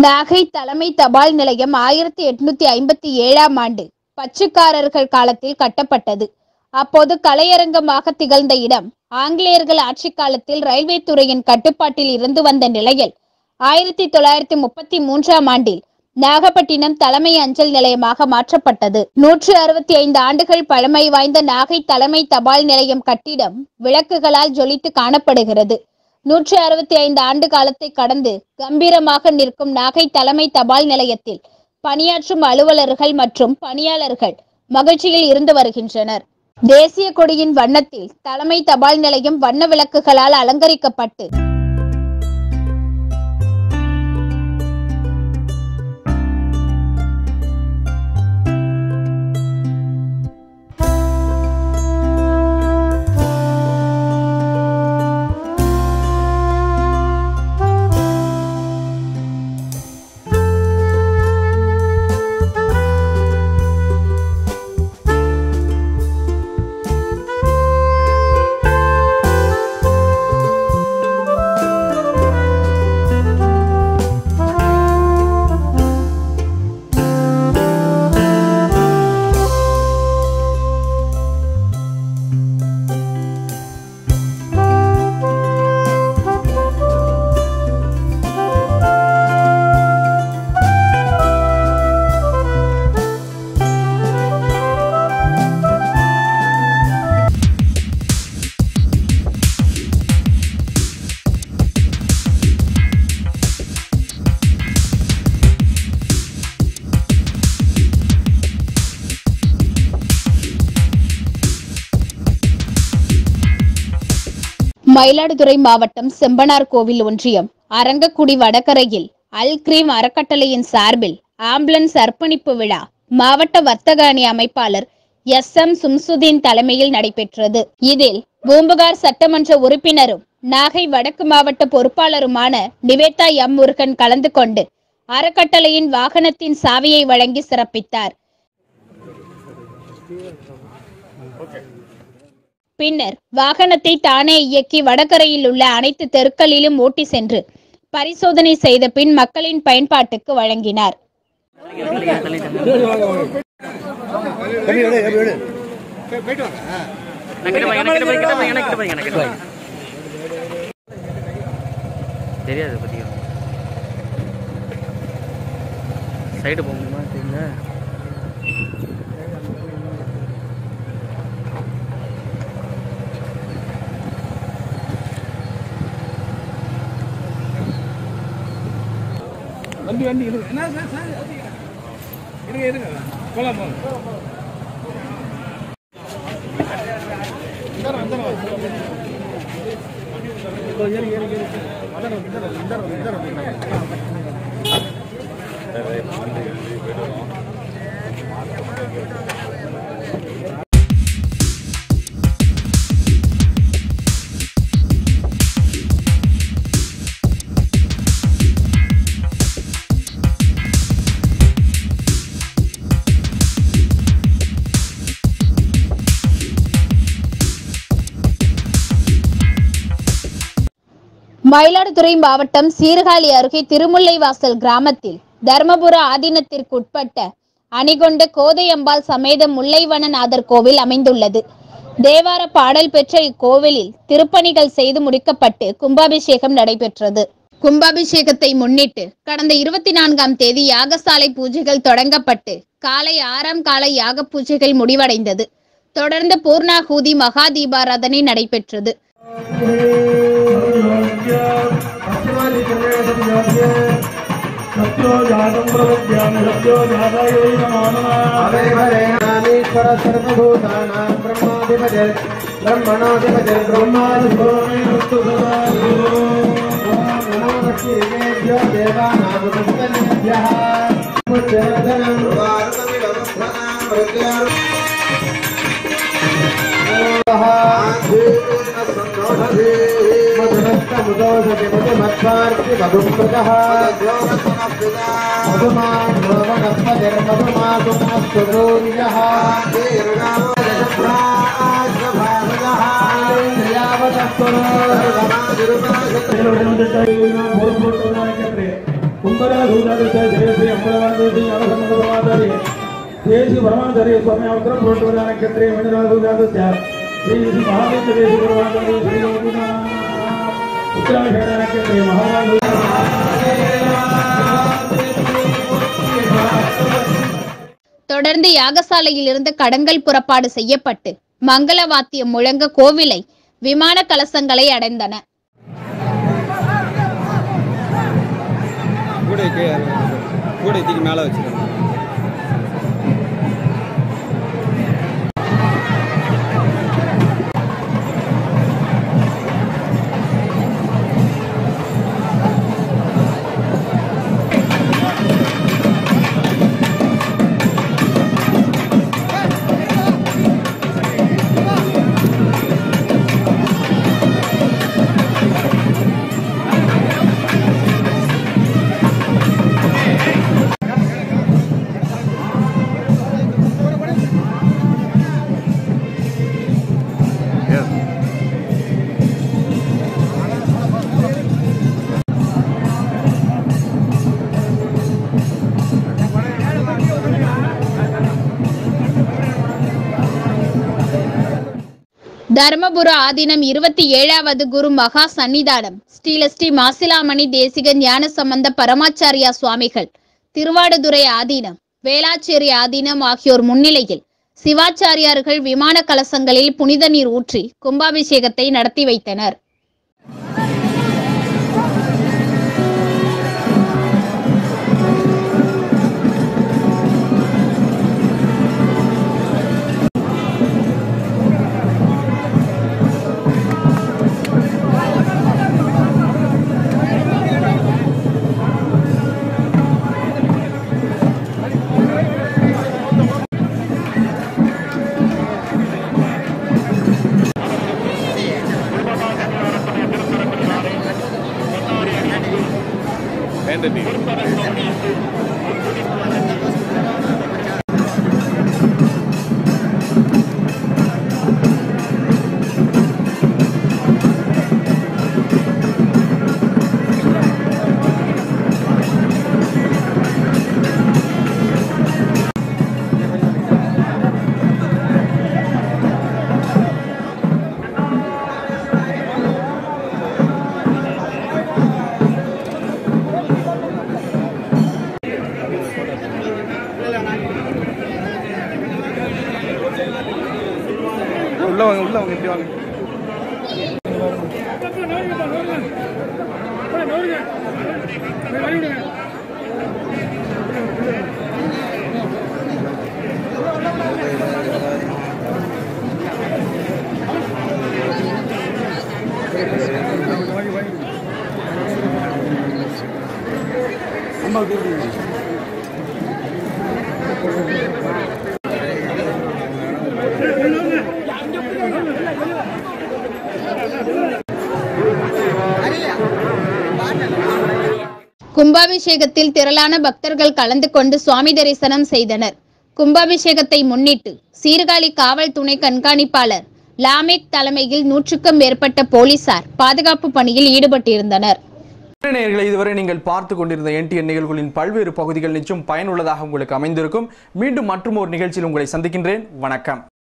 நாகை தலைமை தபால் நிலையம் ஆயிரத்தி எட்நூத்தி ஐம்பத்தி ஏழாம் ஆண்டு பச்சுக்காரர்கள் காலத்தில் கட்டப்பட்டது அப்போது கலையரங்கமாக திகழ்ந்த இடம் ஆங்கிலேயர்கள் ஆட்சி காலத்தில் ரயில்வே துறையின் கட்டுப்பாட்டில் இருந்து வந்த நிலையில் ஆயிரத்தி தொள்ளாயிரத்தி முப்பத்தி மூன்றாம் ஆண்டில் நாகப்பட்டினம் தலைமை அஞ்சல் நிலையமாக மாற்றப்பட்டது நூற்று அறுபத்தி ஐந்து ஆண்டுகள் பழமை வாய்ந்த நாகை தலைமை தபால் நிலையம் கட்டிடம் விளக்குகளால் ஜொலித்து காணப்படுகிறது நூற்றி அறுபத்தி ஐந்து ஆண்டு காலத்தை கடந்து கம்பீரமாக நிற்கும் நாகை தலைமை தபால் நிலையத்தில் பணியாற்றும் அலுவலர்கள் மற்றும் பணியாளர்கள் மகிழ்ச்சியில் இருந்து வருகின்றனர் தேசிய கொடியின் வண்ணத்தில் தலைமை தபால் நிலையம் வண்ண விளக்குகளால் அலங்கரிக்கப்பட்டு மயிலாடுதுறை மாவட்டம் செம்பனார் கோவில் ஒன்றியம் அரங்கக்குடி வடகரையில் அல் கிரீம் அறக்கட்டளையின் சார்பில் ஆம்புலன்ஸ் அர்ப்பணிப்பு விழா மாவட்ட வர்த்தக அணி அமைப்பாளர் எஸ் எம் சும்சுதீன் தலைமையில் நடைபெற்றது இதில் பூம்புகார் சட்டமன்ற உறுப்பினரும் நாகை வடக்கு மாவட்ட பொறுப்பாளருமான நிவேதா எம் முருகன் கலந்து கொண்டு அறக்கட்டளையின் வாகனத்தின் சாவியை வழங்கி சிறப்பித்தார் பின்னர் வாகனத்தை தானே இயக்கி வடகரையில் உள்ள அனைத்து தெருக்களிலும் ஓட்டி சென்று பரிசோதனை செய்த பின் மக்களின் பயன்பாட்டுக்கு வழங்கினார் கம்மி எடு கம்மி எடு எனக்கு போய் எனக்கு போய் கிட்ட போய் எனக்கு போய் எனக்கு போய் தெரியாது பத்தியா சைடு போக முடியுமா தெரியல வண்டி வண்டி இருக்கு என்ன சார் சார் இருங்க இருங்க போலாம் போலாம் மயிலாடுதுறை மாவட்டம் சீர்காழி அருகே திருமுல்லைவாசல் கிராமத்தில் தர்மபுர ஆதீனத்திற்குட்பட்ட அணிகொண்ட கோதையம்பாள் சமேத முல்லைவனநாதர் கோவில் அமைந்துள்ளது தேவார பாடல் பெற்ற இக்கோவிலில் திருப்பணிகள் செய்து முடிக்கப்பட்டு கும்பாபிஷேகம் நடைபெற்றது கும்பாபிஷேகத்தை முன்னிட்டு கடந்த இருபத்தி நான்காம் தேதி யாகசாலை பூஜைகள் தொடங்கப்பட்டு காலை ஆறாம் கால யாக பூஜைகள் முடிவடைந்தது தொடர்ந்து பூர்ணாகூதி மகா தீபாராதனை நடைபெற்றது सत्यो जातं प्रवद्यामि सत्यो जाताय वै नमो नमः हरे हरे नामीश्वर सर्वभूतानां ब्रह्माधिपति ब्रह्मणोऽधिपति ब्रह्माधिपो मे वस्तु सदा ॐ नमो लक्ष्मीदेभ्यो देवानामुपस्करेभ्यः मुच्चरधनं मधुरस्तमुदोषति मधुमत्पार्ति मधुमृतः मधुमान् भवनस्पतिर्मधुमासुमस्तु सूर्यः ಕುಂಭ தேசி பரமாச்சாரிய சுவாமி அவசரம் போட்டு வர கத்திரை மணிராஜ ஸ்ரீ ஸ்ரீ மகாதேவ தேசி பரமாச்சாரிய ஸ்ரீ உத்தராகண்ட கத்திரை மகாராஜ தொடர்ந்து யாகசாலையில் இருந்து கடங்கள் புறப்பாடு செய்யப்பட்டு மங்கள வாத்தியம் முழங்க கோவிலை விமான கலசங்களை அடைந்தன கூடை கீழே கூடை தூக்கி மேலே வச்சுக்கணும் தர்மபுர ஆதீனம் இருபத்தி ஏழாவது குரு மகா சன்னிதானம் ஸ்ரீலஸ்ரீ மாசிலாமணி தேசிக ஞான சம்பந்த பரமாச்சாரியா சுவாமிகள் திருவாடுதுறை ஆதீனம் வேளாச்சேரி ஆதீனம் ஆகியோர் முன்னிலையில் சிவாச்சாரியார்கள் விமான கலசங்களில் புனித நீர் ஊற்றி கும்பாபிஷேகத்தை நடத்தி வைத்தனர் உள்ள வாங்க உள்ள வாங்க இப்படி வாங்க கும்பாபிஷேகத்தில் திரளான பக்தர்கள் கலந்து கொண்டு சுவாமி தரிசனம் செய்தனர் கும்பாபிஷேகத்தை முன்னிட்டு சீர்காழி காவல் துணை கண்காணிப்பாளர் லாமேக் தலைமையில் நூற்றுக்கும் மேற்பட்ட போலீசார் பாதுகாப்பு பணியில் ஈடுபட்டிருந்தனர் நேயர்களை இதுவரை நீங்கள் பார்த்து கொண்டிருந்த என்டிஎன் நிகழ்வுகளின் பல்வேறு பகுதிகள் நிச்சயம் பயனுள்ளதாக உங்களுக்கு அமைந்திருக்கும் மீண்டும் மற்றும் ஒரு நிகழ்ச்சியில் உங்களை சந்திக்கின்றேன் வணக்கம்